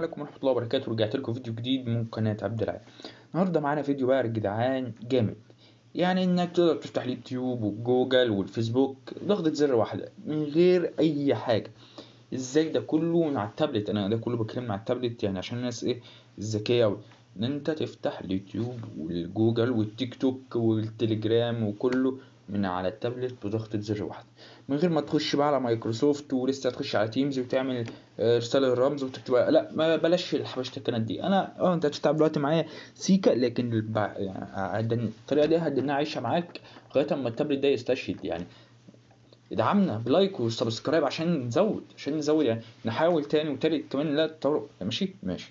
عليكم ورحمة الله وبركاته رجعت لكم فيديو جديد من قناة عبد العال النهاردة معانا فيديو بقى يا جدعان جامد يعني انك تقدر تفتح اليوتيوب وجوجل والفيسبوك ضغطة زر واحدة من غير اي حاجة ازاي ده كله من على التابلت انا ده كله بتكلم على التابلت يعني عشان الناس ايه الذكية اوي ان انت تفتح اليوتيوب والجوجل والتيك توك والتليجرام وكله من على التابلت بضغطة زر واحدة من غير ما تخش بقى على مايكروسوفت ولسه تخش على تيمز وتعمل آه، رسالة الرمز وتكتب لا ما بلاش الحبشة الكلام دي انا اه انت هتتعب دلوقتي معايا سيكا لكن الب... يعني هدن- الطريقة دي هدناها عايشة معاك لغاية اما التابلت ده يستشهد يعني ادعمنا بلايك وسبسكرايب عشان نزود عشان نزود يعني نحاول تاني وتالت كمان لا تطور ماشي ماشي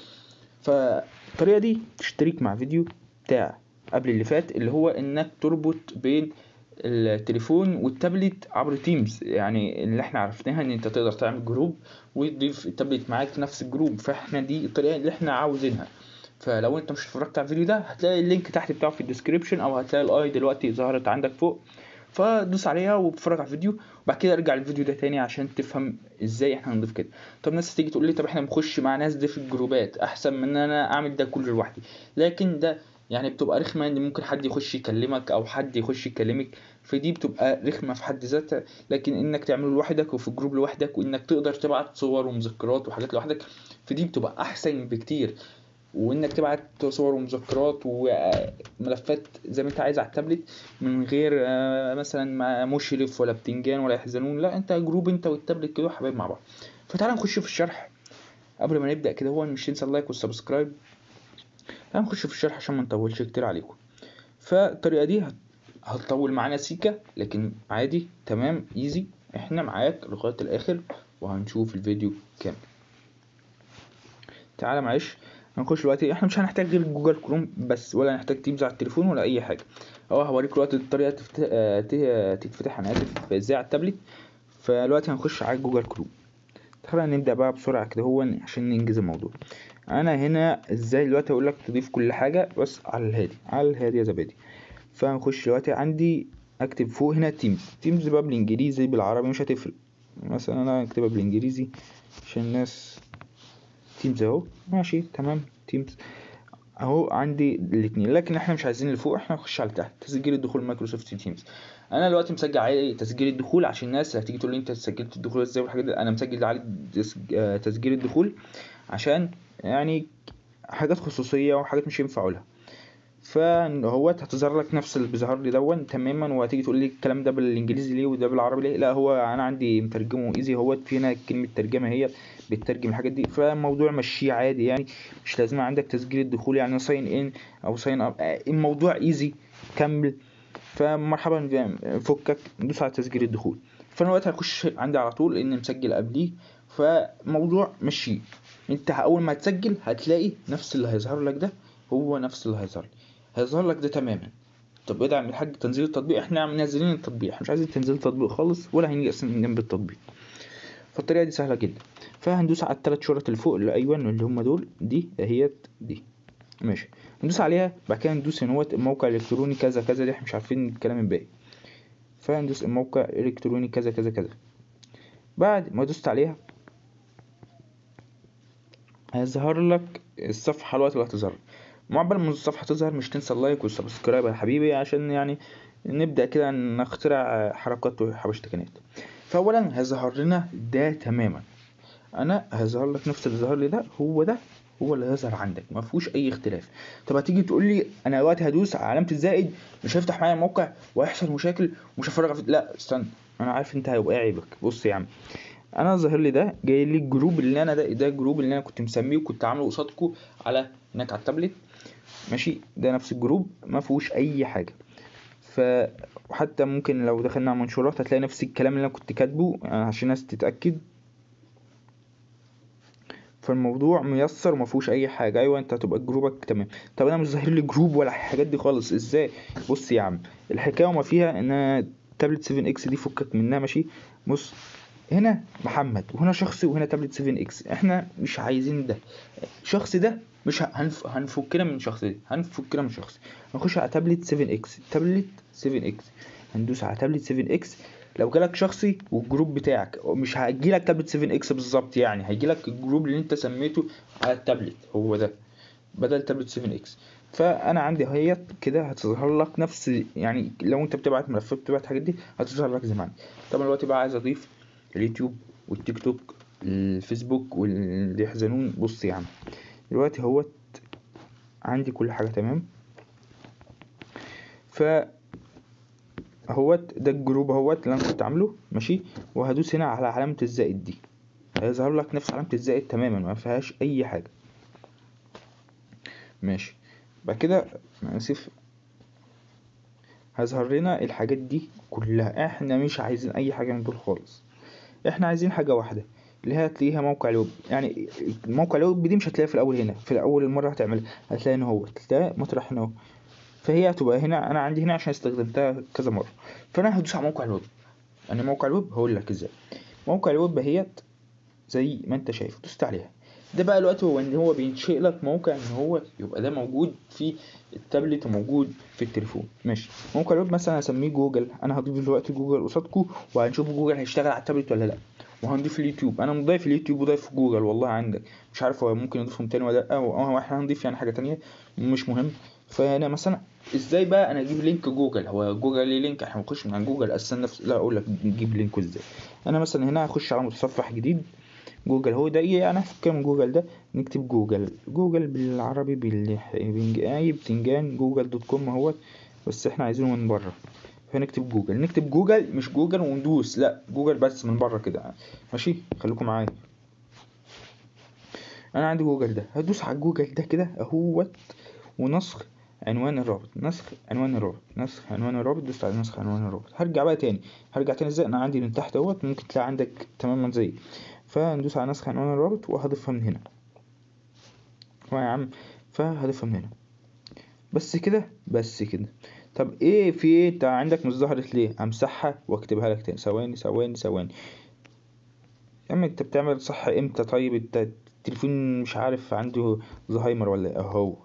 فالطريقة دي تشترك مع فيديو بتاع قبل اللي فات اللي هو انك تربط بين التليفون والتابلت عبر تيمز يعني اللي احنا عرفناها ان انت تقدر تعمل جروب وتضيف التابلت معاك في نفس الجروب فاحنا دي الطريقة اللي احنا عاوزينها فلو انت مش اتفرجت على الفيديو ده هتلاقي اللينك تحت بتاعه في الديسكريبشن او هتلاقي الاي دلوقتي ظهرت عندك فوق فدوس عليها واتفرج على الفيديو وبعد كده ارجع الفيديو ده تاني عشان تفهم ازاي احنا هنضيف كده طب ناس تيجي تقول لي طب احنا نخش مع ناس دي في الجروبات احسن من ان انا اعمل ده كله لوحدي لكن ده يعني بتبقى رخمه ان ممكن حد يخش يكلمك او حد يخش يكلمك فدي بتبقى رخمه في حد ذاتها لكن انك تعمله لوحدك وفي جروب لوحدك وانك تقدر تبعت صور ومذكرات وحاجات لوحدك فدي بتبقى احسن بكتير وانك تبعت صور ومذكرات وملفات زي ما انت عايز على التابلت من غير آه، مثلا ما مشرف ولا بتنجان ولا يحزنون لا انت جروب انت والتابلت كده حبايب مع بعض فتعالى نخش في الشرح قبل ما نبدا كده هو مش تنسى اللايك والسبسكرايب تعالى نخش في الشرح عشان ما نطولش كتير عليكم فالطريقه دي هت- هتطول معانا سيكا لكن عادي تمام ايزي احنا معاك لغايه الاخر وهنشوف الفيديو كامل تعالى معلش هنخش دلوقتي احنا مش هنحتاج غير جوجل كروم بس ولا هنحتاج تيمز على التليفون ولا اي حاجه اهو هوريك دلوقتي الطريقه تفتح آه، ت- تتفتح انا اسف ازاي على التابلت فدلوقتي هنخش على جوجل كروم خلينا نبدا بقى بسرعه كده هو عشان ننجز الموضوع انا هنا ازاي دلوقتي اقول لك تضيف كل حاجه بس على الهادي على الهادي يا زبادي فهنخش دلوقتي عندي اكتب فوق هنا تيمز تيمز بقى بالانجليزي بالعربي مش هتفرق مثلا انا اكتبها بالانجليزي عشان الناس تيمز اهو ماشي تمام تيمز اهو عندي الاثنين لكن احنا مش عايزين اللي فوق احنا نخش على تحت تسجيل الدخول مايكروسوفت تيمز انا دلوقتي مسجل عليه تسجيل الدخول عشان الناس اللي هتيجي تقول لي انت سجلت الدخول ازاي والحاجات دي انا مسجل عليه دس- آه، تسجيل الدخول عشان يعني حاجات خصوصيه وحاجات مش ينفع اقولها فهوت هتظهر لك نفس اللي بيظهر لي دون تماما وهتيجي تقول لي الكلام ده بالانجليزي ليه وده بالعربي ليه لا هو انا عندي مترجمه ايزي هوت في هنا كلمه ترجمه هي بتترجم الحاجات دي فالموضوع مشيه عادي يعني مش لازم عندك تسجيل الدخول يعني ساين ان او ساين اب الموضوع ايزي كمل فمرحبا بك، فكك ندوس على تسجيل الدخول فانا دلوقتي هخش عندي على طول لان مسجل قبليه فموضوع مشيه انت اول ما تسجل هتلاقي نفس اللي هيظهر لك ده هو نفس اللي هيظهر لي هيظهر لك ده تماما طب ادعم الحاج تنزيل التطبيق احنا منزلين التطبيق احنا مش عايزين تنزيل التطبيق خالص ولا هنيجي اصلا جنب التطبيق فالطريقه دي سهله جدا فهندوس على الثلاث شرط اللي فوق اللي ايوه اللي هم دول دي اهيت دي ماشي ندوس عليها بعد كده ندوس ان هو الموقع الالكتروني كذا كذا دي احنا مش عارفين الكلام الباقي فهندوس الموقع الالكتروني كذا كذا كذا بعد ما دوست عليها هيظهر لك الصفحه الوقت اللي هتظهر معبر من الصفحه تظهر مش تنسى اللايك والسبسكرايب يا حبيبي عشان يعني نبدا كده نخترع حركات وحبشتكنات فاولا هيظهر لنا ده تماما انا هيظهر لك نفس اللي ظهر لي ده هو ده هو اللي هيظهر عندك ما فيهوش اي اختلاف طب هتيجي تقول لي انا دلوقتي هدوس على علامه الزائد مش هيفتح معايا الموقع وهيحصل مشاكل ومش هفرغ على الفيديو. لا استنى انا عارف انت هيبقى إيه عيبك بص يا عم انا ظاهر لي ده جاي لي الجروب اللي انا ده ده الجروب اللي انا كنت مسميه وكنت عامله قصادكم على هناك على التابلت ماشي ده نفس الجروب ما فيهوش اي حاجه ف وحتى ممكن لو دخلنا على منشورات هتلاقي نفس الكلام اللي انا كنت كاتبه آه، عشان الناس تتاكد فالموضوع ميسر وما فيهوش اي حاجه ايوه انت هتبقى جروبك تمام طب انا مش ظاهر لي جروب ولا الحاجات دي خالص ازاي بص يا عم الحكايه وما فيها ان انا تابلت 7 اكس دي فكك منها ماشي بص هنا محمد وهنا شخصي وهنا تابلت 7 اكس احنا مش عايزين ده شخص ده مش ه- هنف... هنفكنا من شخص ده هنفكنا من شخص هنخش على تابلت 7 اكس تابلت 7 اكس هندوس على تابلت 7 اكس لو جالك شخصي والجروب بتاعك مش هيجيلك تابلت 7 اكس بالظبط يعني هيجيلك الجروب اللي انت سميته على التابلت هو ده بدل تابلت 7 اكس فانا عندي اهيت كده هتظهر لك نفس يعني لو انت بتبعت ملفات بتبعت الحاجات دي هتظهر لك زي ما عندي طبعا دلوقتي بقى عايز اضيف اليوتيوب والتيك توك الفيسبوك واللي يحزنون بص يا عم دلوقتي هوت عندي كل حاجه تمام ف اهوت ده الجروب اهوت اللي انا كنت عامله ماشي وهدوس هنا على علامه الزائد دي هيظهر لك نفس علامه الزائد تماما ما فيهاش اي حاجه ماشي بعد كده اسف هظهر لنا الحاجات دي كلها احنا مش عايزين اي حاجه من دول خالص احنا عايزين حاجه واحده اللي هي هتلاقيها موقع الويب يعني موقع الويب دي مش هتلاقيها في الاول هنا في اول المره هتعملها هتلاقي ان هو تلاقي مطرح هنا اهو فهي هتبقى هنا انا عندي هنا عشان استخدمتها كذا مره فانا هدوس على موقع الويب يعني موقع الويب هقول لك ازاي موقع الويب اهيت زي ما انت شايف دوست عليها ده بقى الوقت هو ان هو بينشئ لك موقع ان هو يبقى ده موجود في التابلت وموجود في التليفون ماشي موقع الويب مثلا هسميه جوجل انا هضيف دلوقتي جوجل قصادكم وهنشوف جوجل هيشتغل على التابلت ولا لا وهنضيف اليوتيوب انا مضيف اليوتيوب وضيف جوجل والله عندك مش عارف هو ممكن يضيفهم تاني ولا لا او احنا هنضيف يعني حاجه تانية مش مهم فانا مثلا ازاي بقى انا اجيب لينك جوجل هو جوجل ليه لينك احنا بنخش من عن جوجل اساسا نفس لا اقول لك نجيب لينك ازاي انا مثلا هنا هخش على متصفح جديد جوجل هو ده ايه انا هفك من جوجل ده نكتب جوجل جوجل بالعربي بالانجليزي بتنجان جوجل دوت كوم اهوت بس احنا عايزينه من بره فنكتب جوجل نكتب جوجل مش جوجل وندوس لا جوجل بس من بره كده ماشي خليكم معايا انا عندي جوجل ده هدوس على جوجل ده كده اهوت ونسخ عنوان الرابط نسخ عنوان الرابط نسخ عنوان الرابط دوست على نسخ عنوان الرابط هرجع بقى تاني هرجع تاني ازاي انا عندي من تحت اهوت ممكن تلاقي عندك تماما زي فندوس على نسخ عنوان الرابط وهضيفها من هنا يا عم فهضيفها من هنا بس كده بس كده طب ايه في ايه انت عندك مش ظهرت ليه امسحها واكتبها لك تاني ثواني ثواني ثواني يا عم انت بتعمل صح امتى طيب انت التليفون مش عارف عنده زهايمر ولا اهو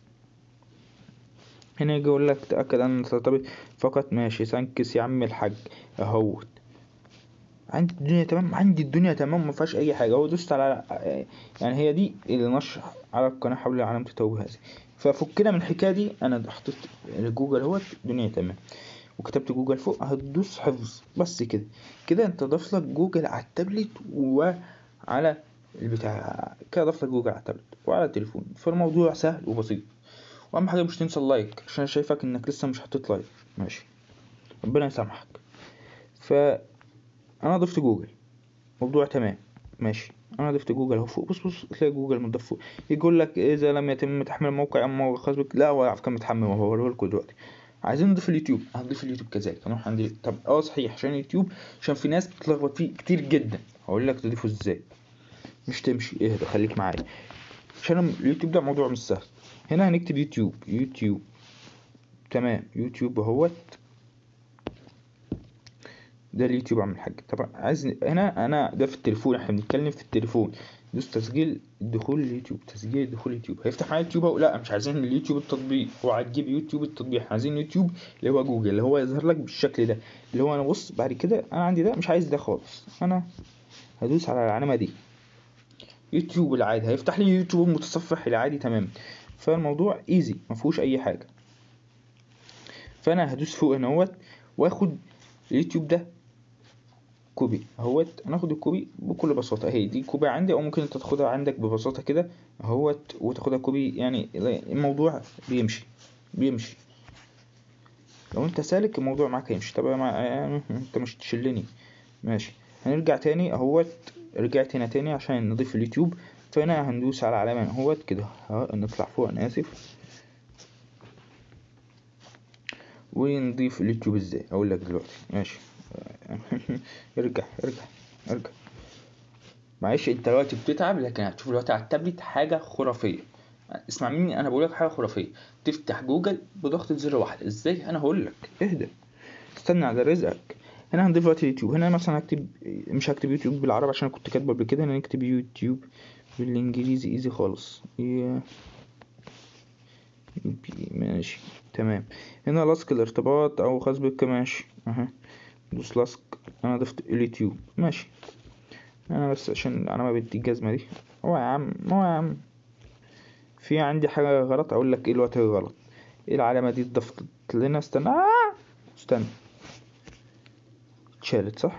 هنا يجي يقول لك تأكد أن ترتبط فقط ماشي سانكس يا عم الحاج اهوت عندي الدنيا تمام عندي الدنيا تمام ما فيهاش اي حاجه هو دوست على يعني هي دي اللي نشر على القناه حول علامه التوجيه هذه ففكنا من الحكايه دي انا حطيت جوجل اهوت الدنيا تمام وكتبت جوجل فوق هتدوس حفظ بس كده كده انت ضاف لك جوجل على التابلت وعلى البتاع كده ضاف لك جوجل على التابلت وعلى التليفون فالموضوع سهل وبسيط واهم حاجه مش تنسى اللايك عشان انا شايفك انك لسه مش حطيت لايك ماشي ربنا يسامحك ف انا ضفت جوجل موضوع تمام ماشي انا ضفت جوجل اهو فوق بص بص تلاقي جوجل مضاف فوق يقول لك اذا لم يتم تحميل الموقع اما خاص بك لا هو كان متحمل وهو هوريه لكم دلوقتي عايزين نضيف اليوتيوب هنضيف اليوتيوب كذلك هنروح عند طب اه صحيح عشان اليوتيوب عشان في ناس بتتلخبط فيه كتير جدا هقول لك تضيفه ازاي مش تمشي اهدى خليك معايا عشان اليوتيوب ده موضوع مش سهل هنا هنكتب يوتيوب يوتيوب تمام يوتيوب اهوت ده اليوتيوب عم الحاج طبعا عايز هنا انا ده في التليفون احنا بنتكلم في التليفون دوس تسجيل دخول اليوتيوب تسجيل دخول اليوتيوب هيفتح معايا اليوتيوب اهو لا مش عايزين اليوتيوب التطبيق هو هتجيب يوتيوب التطبيق احنا عايزين يوتيوب اللي هو جوجل اللي هو يظهر لك بالشكل ده اللي هو انا بص بعد كده انا عندي ده مش عايز ده خالص انا هدوس على العلامه دي يوتيوب العادي هيفتح لي يوتيوب المتصفح العادي تمام فالموضوع ايزي مفيهوش اي حاجه فانا هدوس فوق هنا اهوت واخد اليوتيوب ده كوبي اهوت ناخد الكوبي بكل بساطة اهي دي كوبي عندي او ممكن انت تاخدها عندك ببساطة كده اهوت وتاخدها كوبي يعني الموضوع بيمشي بيمشي لو انت سالك الموضوع معاك هيمشي طب مع... يعني انت مش تشلني ماشي هنرجع تاني اهوت رجعت هنا تاني عشان نضيف اليوتيوب فهنا هندوس على علامة اهوت كده نطلع فوق انا اسف ونضيف اليوتيوب ازاي اقول لك دلوقتي ماشي ارجع ارجع ارجع معلش انت دلوقتي بتتعب لكن هتشوف دلوقتي على التابلت حاجة خرافية اسمع مني انا بقولك حاجة خرافية تفتح جوجل بضغطة زر واحد ازاي انا هقولك اهدى استنى على رزقك هنا هنضيف دلوقتي يوتيوب هنا مثلا هكتب مش هكتب يوتيوب بالعربي عشان كنت كاتبه قبل كده هنا نكتب يوتيوب بالانجليزي ايزي خالص ماشي تمام هنا لصق الارتباط او خاص بك ماشي اها دوس لاسك انا ضفت اليوتيوب ماشي انا بس عشان انا ما بدي الجزمه دي هو يا عم هو يا عم في عندي حاجه غلط اقول لك ايه الوقت غلط ايه العلامه دي اتضافت لنا استنى آه! استنى اتشالت صح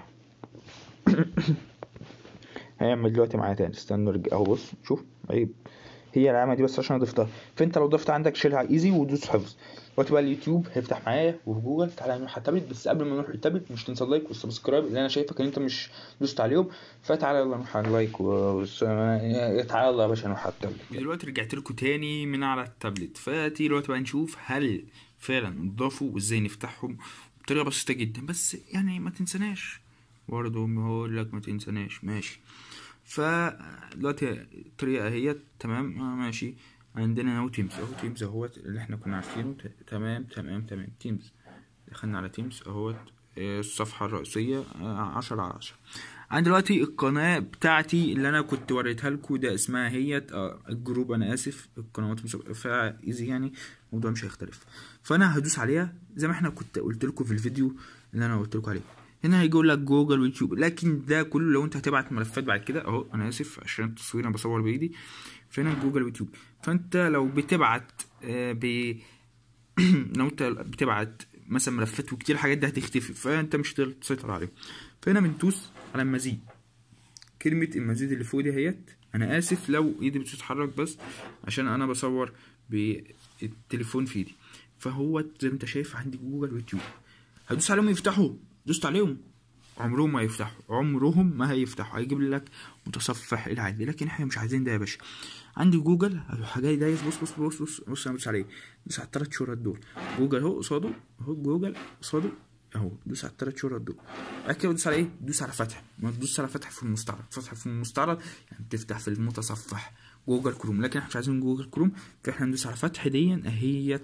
هيعمل دلوقتي معايا تاني استنى نرجع اهو بص شوف عيب هي العلامه دي بس عشان ضفتها فانت لو ضفت عندك شيلها ايزي ودوس حفظ دلوقتي بقى اليوتيوب هيفتح معايا وفي جوجل تعالى نروح على التابلت بس قبل ما نروح التابلت مش تنسى اللايك والسبسكرايب اللي انا شايفك ان انت مش دوست عليهم فتعالى يلا نروح على اللايك و... تعالى يلا يا باشا نروح على التابلت دلوقتي رجعت لكم تاني من على التابلت فتيجي دلوقتي بقى نشوف هل فعلا اتضافوا وازاي نفتحهم بطريقه بسيطه جدا بس يعني ما تنسناش برضه بقول لك ما تنسناش ماشي فدلوقتي الطريقه اهي تمام آه ماشي عندنا اهو تيمز اهو تيمز اهوت اللي احنا كنا عارفينه ت- تمام تمام تمام تيمز دخلنا على تيمز اهوت آه، الصفحة الرئيسية آه، عشرة على عشرة عندي دلوقتي القناة بتاعتي اللي أنا كنت وريتها لكم ده اسمها هي الجروب أنا آسف القنوات مسابقة فإيزي يعني الموضوع مش هيختلف فأنا هدوس عليها زي ما احنا كنت قلت لكم في الفيديو اللي أنا قلت لكم عليه هنا هيجي يقول لك جوجل ويوتيوب لكن ده كله لو انت هتبعت ملفات بعد كده اهو انا اسف عشان التصوير انا بصور بايدي فهنا جوجل ويوتيوب فانت لو بتبعت آه، ب لو انت بتبعت مثلا ملفات وكتير الحاجات دي هتختفي فانت مش هتقدر تسيطر عليهم فهنا بندوس على المزيد كلمة المزيد اللي فوق دي اهيت انا اسف لو ايدي بتتحرك بس عشان انا بصور بالتليفون في ايدي فهو زي ما انت شايف عندي جوجل ويوتيوب هدوس عليهم يفتحوا دوست عليهم عمرهم ما يفتحوا عمرهم ما هيفتحوا هيجيب لك متصفح العادي لكن احنا مش عايزين ده يا باشا عندي جوجل هروح جاي دايس بص بص بص بص بص انا بدوس عليه دوس على الثلاث شهور دول جوجل اهو قصاده اهو جوجل قصاده اهو دوس على الثلاث شهور دول بعد كده بدوس على ايه دوس على فتح ما تدوس على فتح في المستعرض فتح في المستعرض يعني بتفتح في المتصفح جوجل كروم لكن احنا مش عايزين جوجل كروم فاحنا ندوس على فتح دي اهيت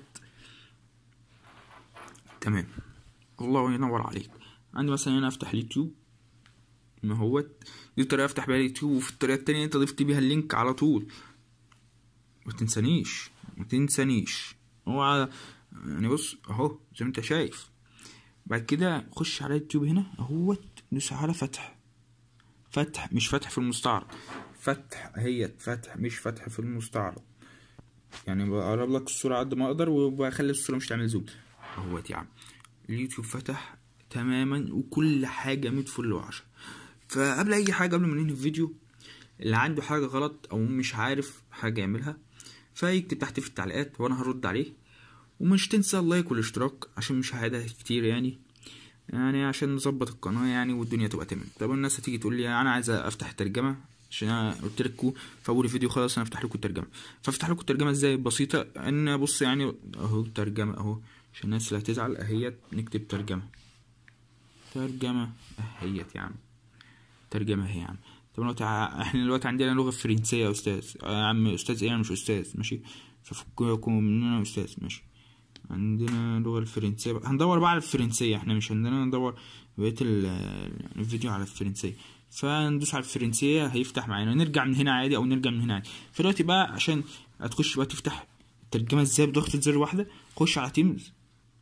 تمام الله ينور عليك عندي مثلا هنا افتح اليوتيوب ما هو دي طريقه افتح بيها اليوتيوب وفي الطريقه التانية انت ضفت بيها اللينك على طول ما تنسانيش ما تنسانيش هو يعني بص اهو زي ما انت شايف بعد كده خش على اليوتيوب هنا اهوت دوس على فتح فتح مش فتح في المستعرض فتح هي فتح مش فتح في المستعرض يعني بقرب لك الصورة قد ما اقدر وبخلي الصورة مش تعمل زوم اهوت يا عم اليوتيوب فتح تماما وكل حاجة مية فل وعشرة فقبل اي حاجة قبل ما ننهي الفيديو اللي عنده حاجة غلط او مش عارف حاجة يعملها فيكتب تحت في التعليقات وانا هرد عليه ومش تنسى اللايك والاشتراك عشان مشاهدة كتير يعني يعني عشان نظبط القناة يعني والدنيا تبقى تمام طب الناس هتيجي تقول لي انا عايز افتح ترجمة عشان انا قلت لكم في اول فيديو خلاص انا افتح لكم الترجمة فافتح لكم الترجمة ازاي بسيطة ان بص يعني اهو ترجمة اهو عشان الناس اللي هتزعل اهيت نكتب ترجمة ترجمة اهيت يا عم ترجمة اهي يا عم طب دلوقتي ع- احنا دلوقتي عندنا لغة فرنسية يا استاذ آه يا عم استاذ ايه انا مش استاذ ماشي ففككم مننا استاذ ماشي عندنا اللغة الفرنسية بقى. هندور بقى على الفرنسية احنا مش عندنا ندور بقية ال- يعني الفيديو على الفرنسية فندوس على الفرنسية هيفتح معانا نرجع من هنا عادي او نرجع من هنا عادي فدلوقتي بقى عشان هتخش بقى تفتح الترجمة ازاي بضغطة زر واحدة خش على تيمز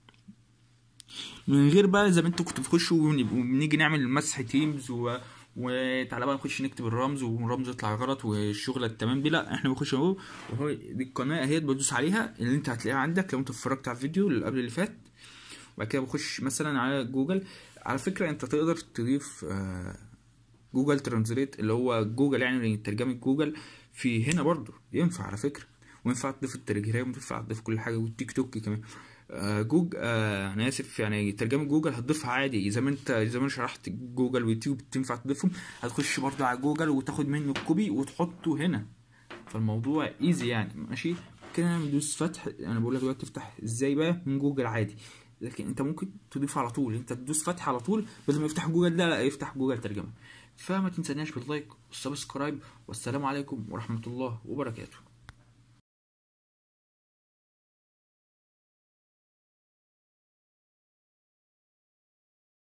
من غير بقى زي ما انتوا كنتوا بتخشوا ون- وبنيجي نعمل مسح تيمز و... وتعالى بقى نخش نكتب الرمز والرمز يطلع غلط والشغله التمام دي لا احنا بنخش اهو وهو دي القناه اهي بدوس عليها اللي انت هتلاقيها عندك لو انت اتفرجت على الفيديو اللي قبل اللي فات وبعد كده بخش مثلا على جوجل على فكره انت تقدر تضيف آه، جوجل ترانزليت اللي هو جوجل يعني ترجمه جوجل في هنا برضو ينفع على فكره وينفع تضيف التليجرام وينفع تضيف كل حاجه والتيك توك كمان آه، جوج آه انا اسف يعني ترجمه جوجل هتضيفها عادي زي ما انت زي ما انا شرحت جوجل ويوتيوب تنفع تضيفهم هتخش برضو على جوجل وتاخد منه الكوبي وتحطه هنا فالموضوع ايزي يعني ماشي كده ندوس فتح انا بقول لك دلوقتي تفتح ازاي بقى من جوجل عادي لكن انت ممكن تضيف على طول انت تدوس فتح على طول بدل ما يفتح جوجل ده لا يفتح جوجل ترجمه فما تنساناش باللايك والسبسكرايب والسلام عليكم ورحمه الله وبركاته